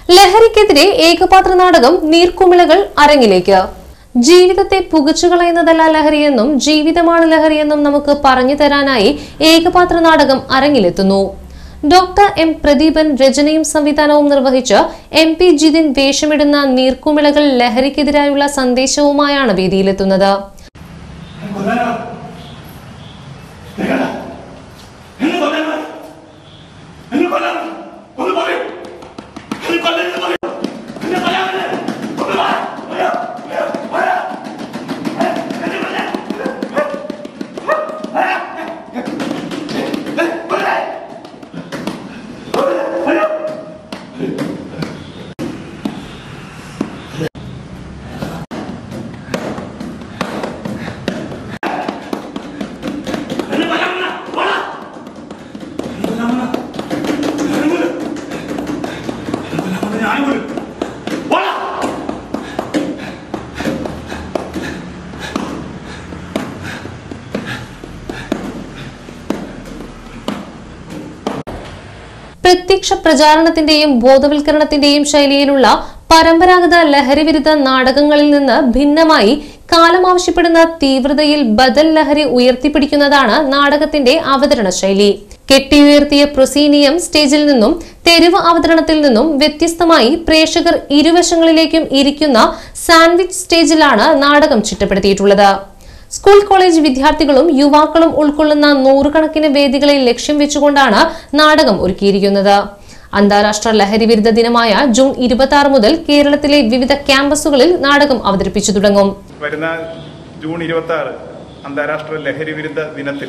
ലഹരിക്കെതിരെ ഏകപാത്ര നാടകം നീർക്കുമിളകൾ അരങ്ങിലേക്ക് ജീവിതത്തെ പുകച്ചുകളയുന്നതല്ല ലഹരിയെന്നും ജീവിതമാണ് ലഹരിയെന്നും നമുക്ക് പറഞ്ഞു തരാനായി ഏകപാത്ര നാടകം അരങ്ങിലെത്തുന്നു ഡോക്ടർ എം പ്രദീപൻ രചനയും സംവിധാനവും നിർവഹിച്ച് എം പി ജിതിൻ വേഷമിടുന്ന നീർക്കുമിളകൾ ലഹരിക്കെതിരായുള്ള സന്ദേശവുമായാണ് വേദിയിലെത്തുന്നത് കൊല്ലാനോ നിങ്ങളാ എന്നെ കൊല്ലാനോ എന്നെ കൊല്ലാനോ ഒന്ന് പറയൂ എന്നെ കൊല്ലാനെന്ന് പറയൂ എന്നെ കൊല്ലാമെന്ന് ഒന്ന് പറ പറയൂ പറയൂ പറയൂ എന്നെ കൊല്ലാൻ എന്നെ കൊല്ലാമെന്ന് പറ എന്നെ കൊല്ലാമെന്ന് ഞാനും കൊല്ലും എന്നെ കൊല്ലാമെന്ന് ഞാനും കൊല്ലും പറ പ്രത്യക്ഷ പ്രചാരണത്തിന്റെയും ബോധവൽക്കരണത്തിന്റെയും ശൈലിയിലുള്ള പരമ്പരാഗത ലഹരിവിരുദ്ധ നാടകങ്ങളിൽ നിന്ന് ഭിന്നമായി കാലം ആവശ്യപ്പെടുന്ന തീവ്രതയിൽ ബദൽ ലഹരി ഉയർത്തിപ്പിടിക്കുന്നതാണ് നാടകത്തിന്റെ അവതരണ ശൈലി കെട്ടിയുയർത്തിയ പ്രൊസീനിയം സ്റ്റേജിൽ നിന്നും തെരുവ് അവതരണത്തിൽ നിന്നും വ്യത്യസ്തമായി പ്രേക്ഷകർ ഇരുവശങ്ങളിലേക്കും ഇരിക്കുന്ന സാൻഡ്വിച്ച് സ്റ്റേജിലാണ് നാടകം ചിട്ടപ്പെടുത്തിയിട്ടുള്ളത് സ്കൂൾ കോളേജ് വിദ്യാർത്ഥികളും യുവാക്കളും ഉൾക്കൊള്ളുന്ന നൂറുകണക്കിന് വേദികളെ ലക്ഷ്യം വെച്ചുകൊണ്ടാണ് നാടകം ഒരുക്കിയിരിക്കുന്നത് അന്താരാഷ്ട്ര ലഹരി വിരുദ്ധ ദിനമായ ജൂൺ ഇരുപത്തി ആറ് മുതൽ കേരളത്തിലെ വിവിധ ക്യാമ്പസുകളിൽ നാടകം അവതരിപ്പിച്ചു തുടങ്ങും വരുന്ന ജൂൺ ഇരുപത്തി ആറ് അന്താരാഷ്ട്ര ലഹരി വിരുദ്ധ ദിനത്തിൽ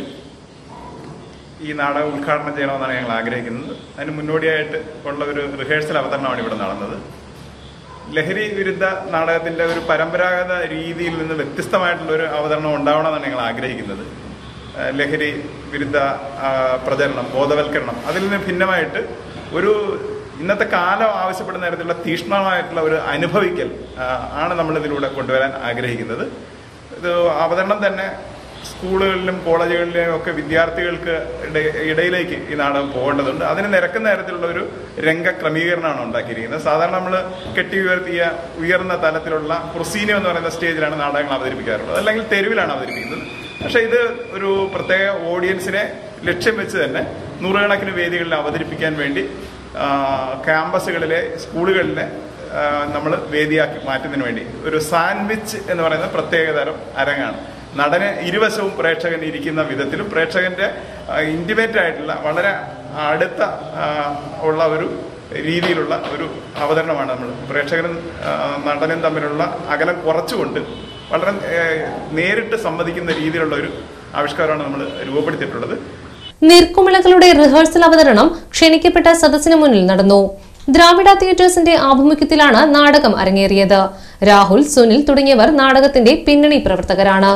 ഈ നാടകം ഉദ്ഘാടനം ചെയ്യണമെന്നാണ് ഞങ്ങൾ ആഗ്രഹിക്കുന്നത് അതിന് മുന്നോടിയായിട്ട് ഉള്ള ഒരു റിഹേഴ്സൽ അവതരണമാണ് ഇവിടെ നടന്നത് ലഹരി വിരുദ്ധ നാടകത്തിന്റെ ഒരു പരമ്പരാഗത രീതിയിൽ നിന്ന് വ്യത്യസ്തമായിട്ടുള്ള ഒരു അവതരണം ഉണ്ടാവണമെന്നാണ് ഞങ്ങൾ ആഗ്രഹിക്കുന്നത് ആ, ലഹരി വിരുദ്ധ ആ, പ്രചരണം ബോധവൽക്കരണം അതിൽ നിന്ന് ഭിന്നമായിട്ട് ഒരു ഇന്നത്തെ കാലം ആവശ്യപ്പെടുന്ന തരത്തിലുള്ള തീക്ഷ്ണമായിട്ടുള്ള ഒരു അനുഭവിക്കൽ ആ, ആണ് നമ്മൾ ഇതിലൂടെ കൊണ്ടുവരാൻ ആഗ്രഹിക്കുന്നത് ഇത് അവതരണം തന്നെ സ്കൂളുകളിലും കോളേജുകളിലും ഒക്കെ വിദ്യാർത്ഥികൾക്ക് ഇട- ഇടയിലേക്ക് ഈ നാടകം പോകേണ്ടതുണ്ട് അതിന് നിരക്കുന്ന തരത്തിലുള്ള ഒരു രംഗ ക്രമീകരണമാണ് ഉണ്ടാക്കിയിരിക്കുന്നത് സാധാരണ നമ്മൾ കെട്ടി ഉയർത്തിയ ഉയർന്ന തലത്തിലുള്ള പ്രൊസീനിയം എന്ന് പറയുന്ന സ്റ്റേജിലാണ് നാടകങ്ങൾ അവതരിപ്പിക്കാറുള്ളത് അല്ലെങ്കിൽ തെരുവിലാണ് അവതരിപ്പിക്കുന്നത് പക്ഷെ ഇത് ഒരു പ്രത്യേക ഓഡിയൻസിനെ ലക്ഷ്യം വെച്ച് തന്നെ നൂറുകണക്കിന് വേദികളിൽ അവതരിപ്പിക്കാൻ വേണ്ടി ആ, ക്യാമ്പസുകളിലെ സ്കൂളുകളിലെ നമ്മൾ വേദിയാക്കി മാറ്റുന്നതിന് വേണ്ടി ഒരു സാൻഡ്വിച്ച് എന്ന് പറയുന്ന പ്രത്യേകതരം അരങ്ങാണ് നടന് ഇരുവശവും പ്രേക്ഷകൻ ഇരിക്കുന്ന വിധത്തിലും പ്രേക്ഷകന്റെ ഇന്റിമേറ്റ് ആയിട്ടുള്ള വളരെ അടുത്ത ആ, ഉള്ള ഒരു രീതിയിലുള്ള ഒരു അവതരണമാണ് നമ്മൾ പ്രേക്ഷകനും ആ, നടനും തമ്മിലുള്ള അകലം കുറച്ചുകൊണ്ട് വളരെ ഏ, നേരിട്ട് സംവദിക്കുന്ന രീതിയിലുള്ള ഒരു ആവിഷ്കാരമാണ് നമ്മൾ രൂപപ്പെടുത്തിയിട്ടുള്ളത് നീർക്കുമിളകളുടെ റിഹേഴ്സൽ അവതരണം ക്ഷണിക്കപ്പെട്ട സദസ്സിന് മുന്നിൽ നടന്നു ദ്രാവിഡ തിയേറ്റേഴ്സിന്റെ ആഭിമുഖ്യത്തിലാണ് നാടകം അരങ്ങേറിയത് രാഹുൽ സുനിൽ തുടങ്ങിയവർ നാടകത്തിന്റെ പിന്നണി പ്രവർത്തകരാണ്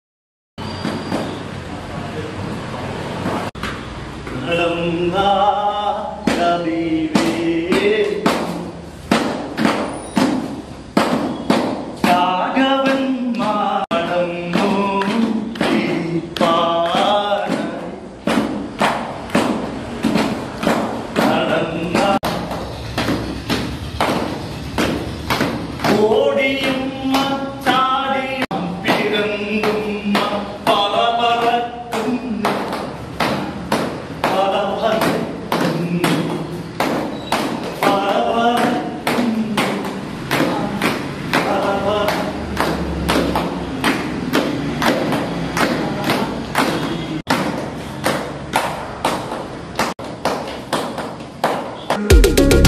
ഓടിയും ചാടിയും പിറന്നും പല പറക്കുന്നു പല പറക്കുന്നു പല പറക്കുന്നു പല പറക്കുന്നു Thank